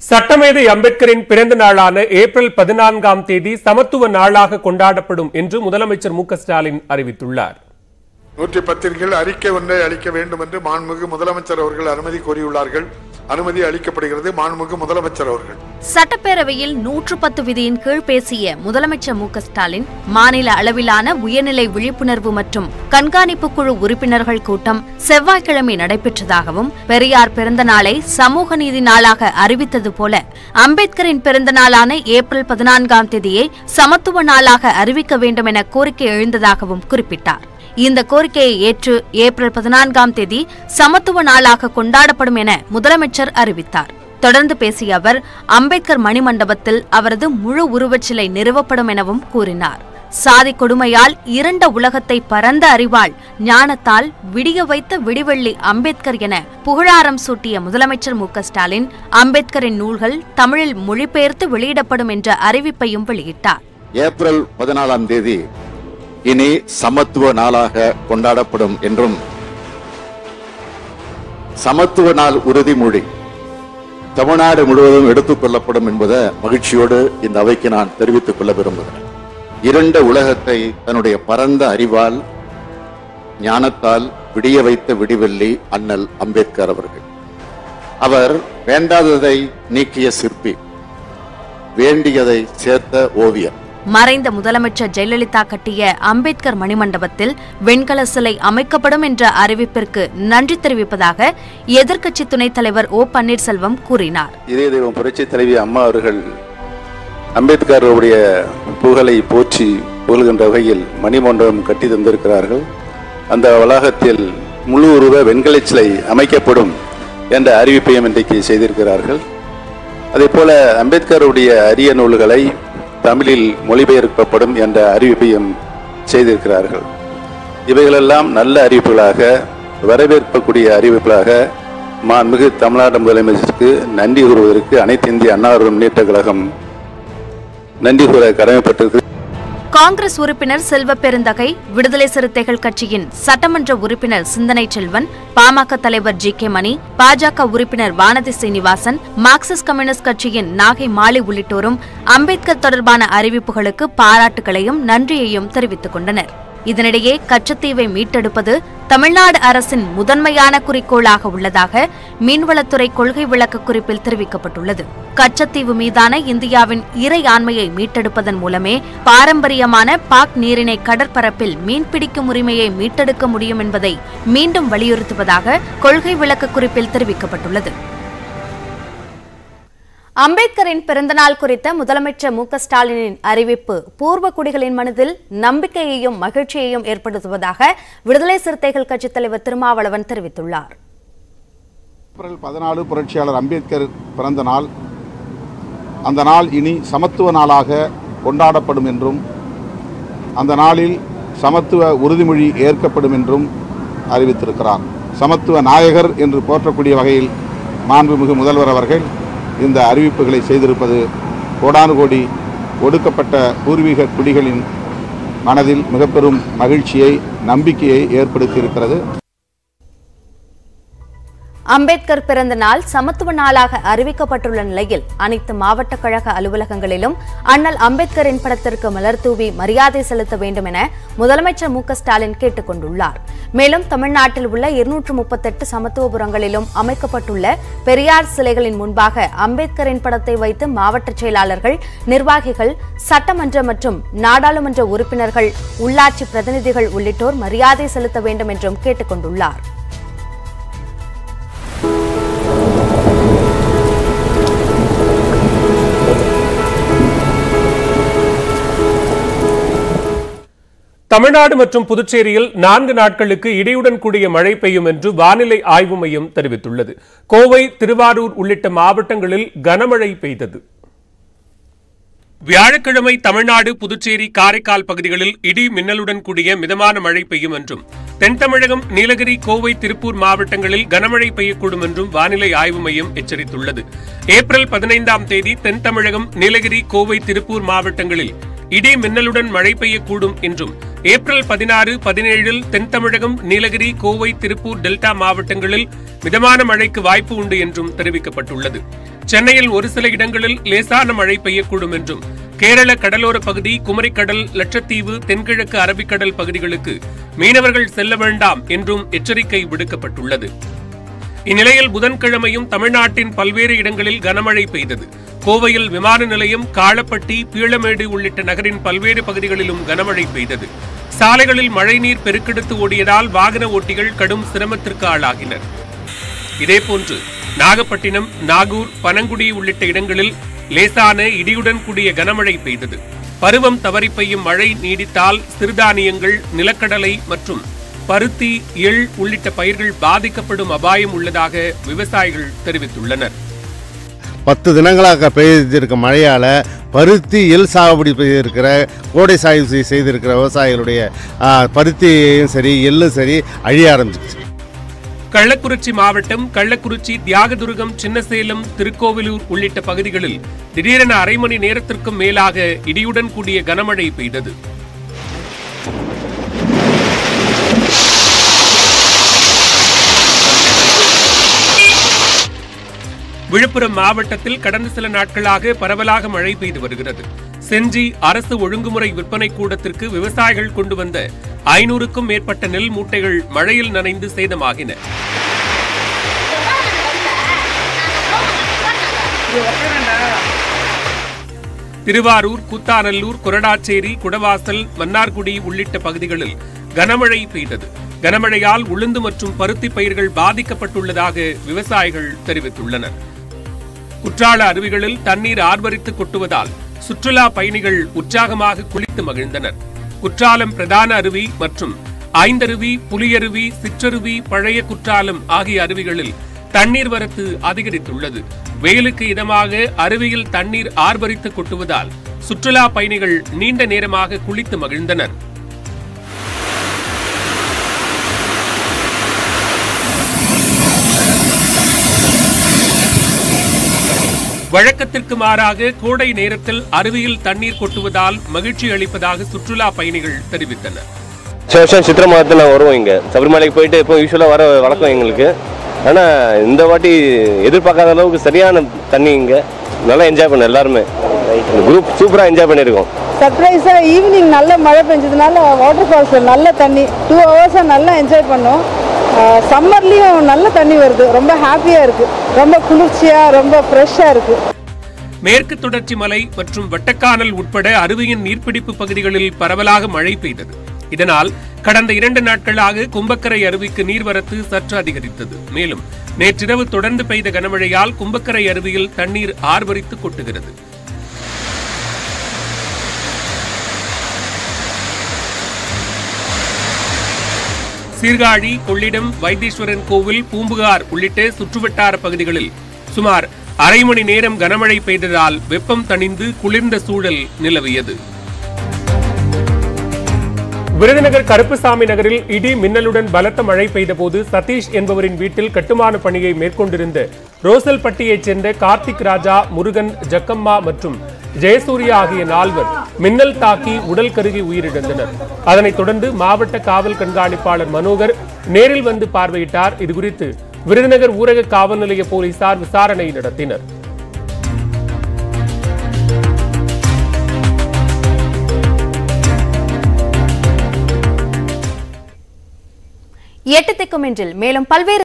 சட்டமேதை அம்பேத்கரின் பிறந்த நாளான ஏப்ரல் பதினான்காம் தேதி சமத்துவ நாளாக கொண்டாடப்படும் என்று முதலமைச்சர் மு க ஸ்டாலின் அறிவித்துள்ளார் நூற்றி பத்திரிகையில் அறிக்கை ஒன்றை அளிக்க வேண்டும் என்று மாண்புமிகு முதலமைச்சர் அவர்கள் அனுமதி கோரியுள்ளார்கள் அனுமதி அளிக்கப்படுகிறது மாண்புமிகு முதலமைச்சர் அவர்கள் சட்டப்பேரவையில் நூற்று பத்து விதியின் கீழ் பேசிய முதலமைச்சர் மு க ஸ்டாலின் மாநில அளவிலான உயர்நிலை விழிப்புணர்வு மற்றும் கண்காணிப்பு குழு உறுப்பினர்கள் கூட்டம் செவ்வாய்க்கிழமை நடைபெற்றதாகவும் பெரியார் பிறந்த நாளை சமூக நீதி நாளாக அறிவித்தது போல அம்பேத்கரின் பிறந்த நாளான ஏப்ரல் பதினான்காம் தேதியை சமத்துவ நாளாக அறிவிக்க வேண்டும் என கோரிக்கை எழுந்ததாகவும் குறிப்பிட்டார் இந்த கோரிக்கையை ஏற்று ஏப்ரல் பதினான்காம் தேதி சமத்துவ நாளாக கொண்டாடப்படும் என முதலமைச்சர் அறிவித்தார் தொடர்ந்து பேசிய அவர் அம்பேத்கர் மணிமண்டபத்தில் அவரது முழு உருவச்சிலை நிறுவப்படும் எனவும் கூறினார் சாதி கொடுமையால் இருண்ட உலகத்தை பரந்த அறிவாள் ஞானத்தால் விடிய வைத்த விடிவெள்ளி அம்பேத்கர் என புகழாரம் சூட்டிய முதலமைச்சர் மு க ஸ்டாலின் அம்பேத்கரின் நூல்கள் தமிழில் மொழிபெயர்த்து வெளியிடப்படும் என்ற அறிவிப்பையும் வெளியிட்டார் ஏப்ரல் பதினாலாம் தேதி இனி சமத்துவ நாளாக கொண்டாடப்படும் என்றும் சமத்துவ நாள் உறுதிமொழி தமிழ்நாடு முழுவதும் எடுத்துக் கொள்ளப்படும் என்பதை மகிழ்ச்சியோடு இந்த அவைக்கு நான் தெரிவித்துக் கொள்ள விரும்புகிறேன் இரண்ட உலகத்தை தன்னுடைய பரந்த அறிவால் ஞானத்தால் விடிய வைத்த விடிவெள்ளி அண்ணல் அம்பேத்கர் அவர்கள் அவர் வேண்டாததை நீக்கிய சிற்பி வேண்டியதை சேர்த்த ஓவியர் மறைந்த முதலமைச்சர் ஜெயலலிதா கட்டிய அம்பேத்கர் மணிமண்டபத்தில் வெண்கல சிலை அமைக்கப்படும் என்ற அறிவிப்பிற்கு நன்றி தெரிவிப்பதாக எதிர்க்கட்சி துணைத் தலைவர் ஓ பன்னீர்செல்வம் கூறினார் இதய தெய்வம் புரட்சி தலைவி அம்மா அவர்கள் அம்பேத்கர் அவருடைய புகழை போற்றி புகழ்கின்ற வகையில் மணிமண்டபம் கட்டி தந்திருக்கிறார்கள் அந்த வளாகத்தில் முழு உருவ வெண்கலச் சிலை அமைக்கப்படும் என்ற அறிவிப்பையும் இன்றைக்கு செய்திருக்கிறார்கள் அதே போல அம்பேத்கருடைய அரிய நூல்களை தமிழில் மொழிபெயர்க்கப்படும் என்ற அறிவிப்பையும் செய்திருக்கிறார்கள் இவைகளெல்லாம் நல்ல அறிவிப்புகளாக வரவேற்கக்கூடிய அறிவிப்புகளாக மாண்புமிகு தமிழ்நாடு முதலமைச்சருக்கு நன்றி கூறுவதற்கு அனைத்து இந்திய அண்ணா முன்னேற்ற கழகம் நன்றி கூற கடமைப்பட்டிருக்கு காங்கிரஸ் உறுப்பினர் செல்வ பெருந்தகை விடுதலை சிறுத்தைகள் கட்சியின் சட்டமன்ற உறுப்பினர் சிந்தனை செல்வன் பாமக தலைவர் ஜி கே மணி பாஜக உறுப்பினர் வானதி சீனிவாசன் மார்க்சிஸ்ட் கம்யூனிஸ்ட் கட்சியின் நாகை மாலி உள்ளிட்டோரும் அம்பேத்கர் தொடர்பான அறிவிப்புகளுக்கு பாராட்டுகளையும் நன்றியையும் தெரிவித்துக் கொண்டனர் இதனிடையே கச்சத்தீவை மீட்டெடுப்பது தமிழ்நாடு அரசின் முதன்மையான குறிக்கோளாக உள்ளதாக மீன்வளத்துறை கொள்கை விளக்க குறிப்பில் தெரிவிக்கப்பட்டுள்ளது கச்சத்தீவு மீதான இந்தியாவின் இறையாண்மையை மீட்டெடுப்பதன் மூலமே பாரம்பரியமான பாக் நீரிணை கடற்பரப்பில் மீன்பிடிக்கும் உரிமையை மீட்டெடுக்க முடியும் என்பதை மீண்டும் வலியுறுத்துவதாக கொள்கை விளக்க குறிப்பில் தெரிவிக்கப்பட்டுள்ளது அம்பேத்கரின் பிறந்தநாள் குறித்த முதலமைச்சர் மு க ஸ்டாலினின் அறிவிப்பு பூர்வ குடிகளின் மனதில் நம்பிக்கையையும் மகிழ்ச்சியையும் ஏற்படுத்துவதாக விடுதலை சிறுத்தைகள் கட்சித் தலைவர் திருமாவளவன் தெரிவித்துள்ளார் ஏப்ரல் பதினாலு புரட்சியாளர் அம்பேத்கர் பிறந்த நாள் அந்த நாள் இனி சமத்துவ நாளாக கொண்டாடப்படும் என்றும் அந்த நாளில் சமத்துவ உறுதிமொழி ஏற்கப்படும் என்றும் அறிவித்திருக்கிறார் சமத்துவ நாயகர் என்று போற்றக்கூடிய வகையில் மாண்புமிகு முதல்வர் அவர்கள் இந்த அறிவிப்புகளை செய்திருப்பது கோடானு கோடி ஒடுக்கப்பட்ட பூர்வீக குடிகளின் மனதில் மிக பெரும் மகிழ்ச்சியை நம்பிக்கையை ஏற்படுத்தியிருக்கிறது அம்பேத்கர் பிறந்த நாள் சமத்துவ நாளாக அறிவிக்கப்பட்டுள்ள நிலையில் அனைத்து மாவட்ட கழக அலுவலகங்களிலும் அண்ணல் அம்பேத்கரின் படத்திற்கு மலர் தூவி மரியாதை செலுத்த வேண்டும் என முதலமைச்சர் மு க ஸ்டாலின் கேட்டுக் கொண்டுள்ளார் மேலும் தமிழ்நாட்டில் உள்ள இருநூற்று முப்பத்தெட்டு சமத்துவபுரங்களிலும் அமைக்கப்பட்டுள்ள பெரியார் சிலைகளின் முன்பாக அம்பேத்கரின் படத்தை வைத்து மாவட்ட செயலாளர்கள் நிர்வாகிகள் சட்டமன்ற மற்றும் நாடாளுமன்ற உறுப்பினர்கள் உள்ளாட்சி பிரதிநிதிகள் உள்ளிட்டோர் மரியாதை செலுத்த வேண்டும் என்றும் கேட்டுக் கொண்டுள்ளார் தமிழ்நாடு மற்றும் புதுச்சேரியில் நான்கு நாட்களுக்கு இடியுடன் கூடிய மழை பெய்யும் என்று வானிலை ஆய்வு மையம் தெரிவித்துள்ளது கோவை திருவாரூர் உள்ளிட்ட மாவட்டங்களில் கனமழை பெய்தது வியாழக்கிழமை தமிழ்நாடு புதுச்சேரி காரைக்கால் பகுதிகளில் இடி மின்னலுடன் கூடிய மிதமான மழை பெய்யும் என்றும் தென் தமிழகம் நீலகிரி கோவை திருப்பூர் மாவட்டங்களில் கனமழை பெய்யக்கூடும் என்றும் வானிலை ஆய்வு மையம் எச்சரித்துள்ளது ஏப்ரல் பதினைந்தாம் தேதி தென் தமிழகம் நீலகிரி கோவை திருப்பூர் மாவட்டங்களில் இடி மின்னலுடன் மழை பெய்யக்கூடும் என்றும் ஏப்ரல் பதினாறு பதினேழில் தென் தமிழகம் நீலகிரி கோவை திருப்பூர் டெல்டா மாவட்டங்களில் மிதமான மழைக்கு வாய்ப்பு உண்டு என்றும் தெரிவிக்கப்பட்டுள்ளது சென்னையில் ஒரு சில இடங்களில் லேசான மழை பெய்யக்கூடும் என்றும் கேரள கடலோர பகுதி குமரிக்கடல் லட்சத்தீவு தென்கிழக்கு அரபிக்கடல் பகுதிகளுக்கு மீனவர்கள் செல்ல வேண்டாம் என்றும் எச்சரிக்கை விடுக்கப்பட்டுள்ளது இந்நிலையில் புதன்கிழமையும் தமிழ்நாட்டின் பல்வேறு இடங்களில் கனமழை பெய்தது கோவையில் விமான நிலையம் காளப்பட்டி பீளமேடு உள்ளிட்ட நகரின் பல்வேறு பகுதிகளிலும் கனமழை பெய்தது சாலைகளில் மழைநீர் பெருக்கெடுத்து ஓடியதால் வாகன ஓட்டிகள் கடும் சிரமத்திற்கு ஆளாகினர் இதேபோன்று நாகப்பட்டினம் நாகூர் பனங்குடி உள்ளிட்ட இடங்களில் லேசான இடியுடன் கூடிய கனமழை பெய்தது பருவம் தவறி பெய்யும் மழை நீடித்தால் சிறுதானியங்கள் நிலக்கடலை மற்றும் பருத்தி எள் உள்ளிட்ட பயிர்கள் பாதிக்கப்படும் அபாயம் உள்ளதாக விவசாயிகள் தெரிவித்துள்ளனர் பத்து தினங்களாக பெய்திருக்க மழையால் பருத்தி எள் சாகுபடி செய்திருக்கிற கோடை சாகுபடி செய்திருக்கிற விவசாயிகளுடைய ஆ, பருத்தியும் சரி எள்ளும் சரி அழிய ஆரம்பிச்சிச்சு கள்ளக்குறிச்சி மாவட்டம் கள்ளக்குறிச்சி தியாகதுருகம் சின்னசேலம் திருக்கோவிலூர் உள்ளிட்ட பகுதிகளில் திடீரென அரை மணி நேரத்திற்கும் மேலாக இடியுடன் கூடிய கனமழை பெய்தது விழுப்புரம் மாவட்டத்தில் கடந்த சில நாட்களாக பரவலாக மழை பெய்து வருகிறது செஞ்சி அரசு ஒழுங்குமுறை விற்பனை கூடத்திற்கு விவசாயிகள் கொண்டு வந்த ஐநூறுக்கும் மேற்பட்ட நெல் மூட்டைகள் மழையில் நனைந்து சேதமாகின திருவாரூர் கூத்தாநல்லூர் கொரடாச்சேரி குடவாசல் மன்னார்குடி உள்ளிட்ட பகுதிகளில் கனமழை பெய்தது கனமழையால் உளுந்து மற்றும் பருத்தி பயிர்கள் பாதிக்கப்பட்டுள்ளதாக விவசாயிகள் தெரிவித்துள்ளனர் குற்றால அருவிகளில் தண்ணீர் ஆர்ப்பரித்து கொட்டுவதால் சுற்றுலா பயணிகள் உற்சாகமாக குளித்து மகிழ்ந்தனர் குற்றாலம் பிரதான அருவி மற்றும் ஐந்தருவி புலியருவி சிற்றருவி பழைய குற்றாலம் ஆகிய அருவிகளில் தண்ணீர் வரத்து அதிகரித்துள்ளது வெயிலுக்கு இதமாக அருவியில் தண்ணீர் ஆர்ப்பரித்து கொட்டுவதால் சுற்றுலா பயணிகள் நீண்ட நேரமாக குளித்து மகிழ்ந்தனர் வழக்கத்திற்கு மாறாக கோடை நேரத்தில் அருவியில் தண்ணீர் கொட்டுவதால் மகிழ்ச்சி அளிப்பதாக சுற்றுலா பயணிகள் தெரிவித்தனர் வருஷம் வருஷம் சித்திரை மாதத்தில் நாங்கள் வருவோம் இங்கே சபரிமலைக்கு போயிட்டு இப்போ யூஸ்வலாக வர வழக்கம் எங்களுக்கு ஆனால் இந்த வாட்டி எதிர்பார்க்காத அளவுக்கு சரியான தண்ணி இங்கே நல்லா என்ஜாய் பண்ணோம் எல்லாருமே குரூப் சூப்பராக என்ஜாய் பண்ணியிருக்கோம் சர்ப்ரைஸாக ஈவினிங் நல்ல மழை பெஞ்சதுனால வாட்டர் ஃபால்ஸில் நல்ல தண்ணி டூ ஹவர்ஸாக நல்லா என்ஜாய் பண்ணோம் சம்மர்லேயும் நல்ல தண்ணி வருது ரொம்ப ஹாப்பியாக இருக்குது ரொம்ப குளிர்ச்சியாக ரொம்ப ஃப்ரெஷ்ஷாக இருக்குது மேற்கு தொடர்ச்சி மலை மற்றும் வட்டக்கானல் உட்பட அருவியின் நீர்பிடிப்பு பகுதிகளில் பரவலாக மழை பெய்தது இதனால் கடந்த இரண்டு நாட்களாக கும்பக்கரை அருவிக்கு நீர்வரத்து சற்று அதிகரித்தது மேலும் நேற்றிரவு தொடர்ந்து பெய்த கனமழையால் கும்பக்கரை அருவியில் தண்ணீர் ஆர்ப்பரித்து கொட்டுகிறது சீர்காழி கொள்ளிடம் வைத்தீஸ்வரன் கோவில் பூம்புகார் உள்ளிட்ட சுற்றுவட்டார பகுதிகளில் சுமார் அரை மணி நேரம் கனமழை பெய்ததால் வெப்பம் தணிந்து குளிர்ந்த சூழல் நிலவியது விருதுநகர் கருப்புசாமி நகரில் இடி மின்னலுடன் பலத்த மழை பெய்தபோது சதீஷ் என்பவரின் வீட்டில் கட்டுமான பணியை மேற்கொண்டிருந்த ரோசல்பட்டியைச் சேர்ந்த கார்த்திக் ராஜா முருகன் ஜக்கம்மா மற்றும் ஜெயசூர்யா ஆகிய நால்வர் மின்னல் தாக்கி உடல் கருகி உயிரிழந்தனர் அதனைத் தொடர்ந்து மாவட்ட காவல் கண்காணிப்பாளர் மனோகர் நேரில் வந்து பார்வையிட்டார் இதுகுறித்து விருதுநகர் ஊரக காவல் நிலைய போலீசார் விசாரணை நடத்தினர் எட்டு திக்குமென்றில் மேலும் பல்வேறு